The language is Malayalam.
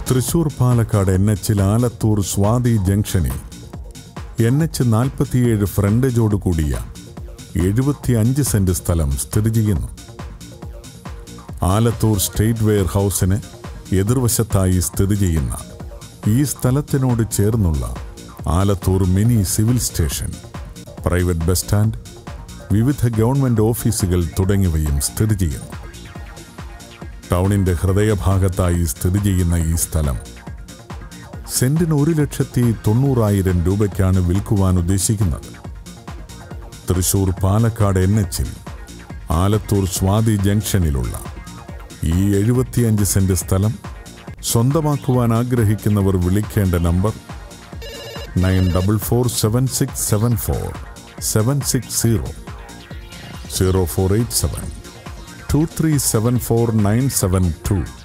തൃശൂർ പാലക്കാട് എൻ എച്ചിൽ ആലത്തൂർ സ്വാതി ജംഗ്ഷനിൽ എൻ എച്ച് നാൽപ്പത്തിയേഴ് ഫ്രണ്ടേജോട് കൂടിയ എഴുപത്തി അഞ്ച് സെന്റ് സ്ഥലം സ്ഥിതി ചെയ്യുന്നു ആലത്തൂർ സ്റ്റേറ്റ് വെയർ ഹൗസിന് എതിർവശത്തായി സ്ഥിതി ചെയ്യുന്ന ഈ സ്ഥലത്തിനോട് ചേർന്നുള്ള Alathur mini civil station private bus stand വിവിധ ഗവൺമെന്റ് ഓഫീസുകൾ തുടങ്ങിയവയും സ്ഥിതി ചെയ്യുന്നു ടൗണിന്റെ ഹൃദയഭാഗത്തായി സ്ഥിതി ചെയ്യുന്ന ഈ സ്ഥലം സെന്റിന് ഒരു ലക്ഷത്തി തൊണ്ണൂറായിരം രൂപയ്ക്കാണ് വിൽക്കുവാൻ ഉദ്ദേശിക്കുന്നത് തൃശൂർ പാലക്കാട് എൻ എച്ചിൽ ആലത്തൂർ സ്വാതി ജംഗ്ഷനിലുള്ള ഈ എഴുപത്തിയഞ്ച് സെന്റ് സ്ഥലം സ്വന്തമാക്കുവാൻ ആഗ്രഹിക്കുന്നവർ വിളിക്കേണ്ട number nine double four seven six seven four seven six zero zero four eight seven two three seven four nine seven to